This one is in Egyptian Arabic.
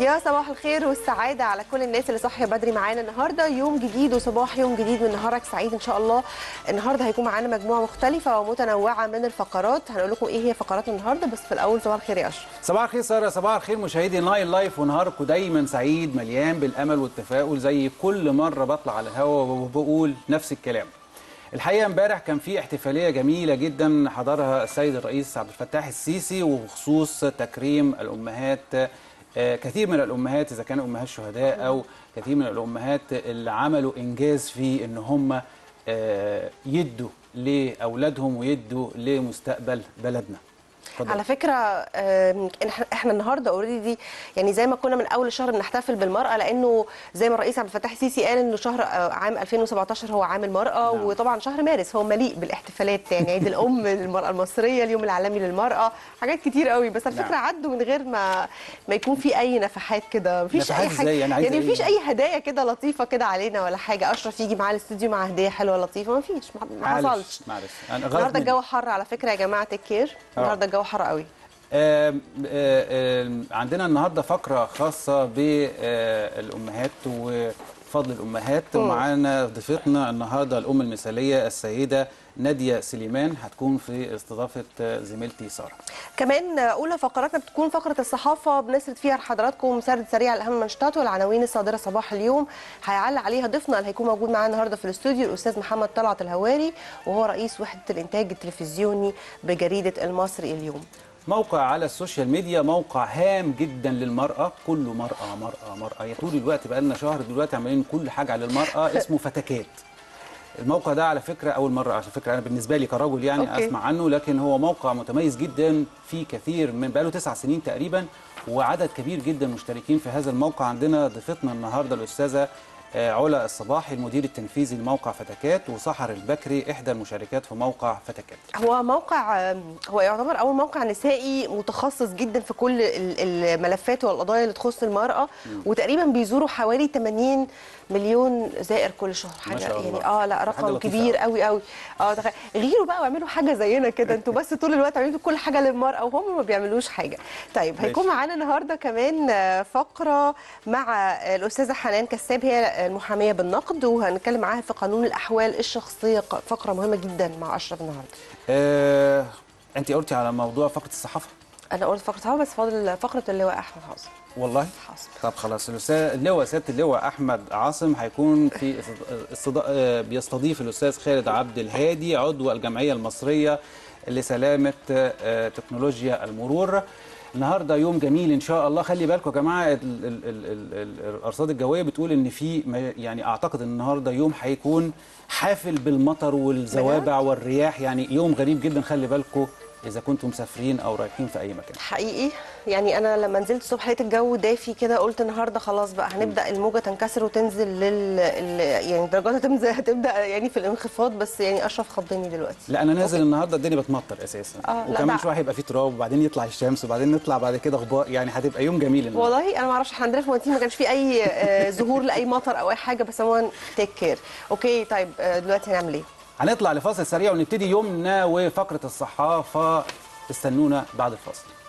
يا صباح الخير والسعادة على كل الناس اللي صاحية بدري معانا النهاردة يوم جديد وصباح يوم جديد من نهارك سعيد إن شاء الله النهاردة هيكون معانا مجموعة مختلفة ومتنوعة من الفقرات هنقول لكم إيه هي فقراتنا النهاردة بس في الأول صباح الخير يا أشرف صباح الخير ساره صباح الخير مشاهدي ناين لايف ونهاركم دايما سعيد مليان بالامل والتفاؤل زي كل مره بطلع على الهوا وبقول نفس الكلام الحقيقه امبارح كان في احتفاليه جميله جدا حضرها السيد الرئيس عبد الفتاح السيسي وبخصوص تكريم الامهات آه، كثير من الامهات اذا كانوا امهات شهداء او كثير من الامهات اللي عملوا انجاز في ان هم آه، يدوا لاولادهم ويدوا لمستقبل بلدنا اتفضل. على فكرة آم، إحنا- احنا النهاردة اوريدي دي يعني زي ما كنا من أول الشهر بنحتفل بالمرأة لأنه زي ما الرئيس عبد الفتاح السيسي قال إنه شهر آه، عام 2017 هو عام المرأة نعم. وطبعا شهر مارس هو مليء بالاحتفالات يعني عيد الأم المرأة المصرية اليوم العالمي للمرأة حاجات كتير قوي بس على فكرة نعم. عدوا من غير ما ما يكون في أي نفحات كده مفيش نفحات أي حاجة إزاي؟ يعني عايزة يعني إيه؟ مفيش أي هدايا كده لطيفة كده علينا ولا حاجة أشرف يجي معاه الاستوديو مع هدية حلوة لطيفة مفيش ما- ما معلش حصلش معلش انا غلط النهارده مني. الجو حر على فكرة يا جماعة تيك كير النهارده الجو حر قوي آم، آه، آم، عندنا النهارده فقره خاصه بالامهات وفضل الامهات ومعانا ضيفتنا النهارده الام المثاليه السيده ناديه سليمان هتكون في استضافه زميلتي ساره كمان اولى فقراتنا بتكون فقره الصحافه بنسرد فيها لحضراتكم سرد سريع لاهم المنشطات والعناوين الصادره صباح اليوم هيعلق عليها ضيفنا اللي هيكون موجود معانا النهارده في الاستوديو الاستاذ محمد طلعت الهواري وهو رئيس وحده الانتاج التلفزيوني بجريده المصري اليوم موقع على السوشيال ميديا موقع هام جدا للمرأة كله مرأة مرأة مرأة يا طول الوقت بقى لنا شهر دلوقتي عمالين كل حاجة على المرأة اسمه فتكات الموقع ده على فكرة أول مرة على فكرة أنا بالنسبة لي كرجل يعني أوكي. أسمع عنه لكن هو موقع متميز جدا فيه كثير من بقاله تسع سنين تقريبا وعدد كبير جدا مشتركين في هذا الموقع عندنا ضيفتنا النهاردة الأستاذة آه، علا الصباحي المدير التنفيذي لموقع فتكات وسحر البكري إحدى المشاركات في موقع فتكات هو موقع هو يعتبر اول موقع نسائي متخصص جدا في كل ال- الملفات والقضايا اللي تخص المراه وتقريبا بيزوروا حوالي 80 مليون زائر كل شهر ما حاجه شاء الله. يعني اه لا حاجة رقم لطيفة كبير أوي. قوي قوي اه تخيل غيروا بقى واعملوا حاجه زينا كده انتوا بس طول الوقت عاملين كل حاجه للمراه وهم ما بيعملوش حاجه طيب ماشي. هيكون معانا النهارده كمان آه، فقره مع آه، الاستاذه حنان كساب هي المحاميه بالنقد وهنتكلم معاها في قانون الاحوال الشخصيه ق- فقره مهمه جدا مع اشرف النهارده آه، أنت قلتي على موضوع فقرة الصحافة انا قلت فقره هوا بس فاضل فقره اللواء احمد حازم والله حاصل طب خلاص الاستاذ اللواء سياده اللواء احمد عاصم هيكون في استض- استض- آه، بيستضيف الاستاذ خالد عبد الهادي عضو الجمعيه المصريه لسلامه آه، تكنولوجيا المرور النهارده يوم جميل ان شاء الله خلي بالكم يا جماعه ال- ال- ال- ال- ال- الارصاد الجويه بتقول ان في ما- يعني اعتقد ان النهارده يوم هيكون حافل بالمطر والزوابع والرياح يعني يوم غريب جدا خلي بالكم اذا كنتم مسافرين او رايحين في اي مكان حقيقي يعني انا لما نزلت الصبح لقيت الجو دافي كده قلت النهارده خلاص بقى هنبدا الموجه تنكسر وتنزل لل ال- يعني درجات هتنزل هتبدا يعني في الانخفاض بس يعني اشرف خضني دلوقتي لا انا نازل النهارده الدنيا بتمطر اساسا آه، لا وكمان ده- شويه هيبقى في تراب وبعدين يطلع الشمس وبعدين نطلع بعد كده غبار يعني هتبقى يوم جميل النهارده والله انا ما اعرفش احنا عندنا في مواتين ما كانش في اي آه، ظهور لاي مطر او اي حاجه بس عموما تيك كير اوكي طيب آه، دلوقتي هنعمل ايه هنطلع لفاصل سريع ونبتدي يومنا وفقره الصحافه استنونا بعد الفاصل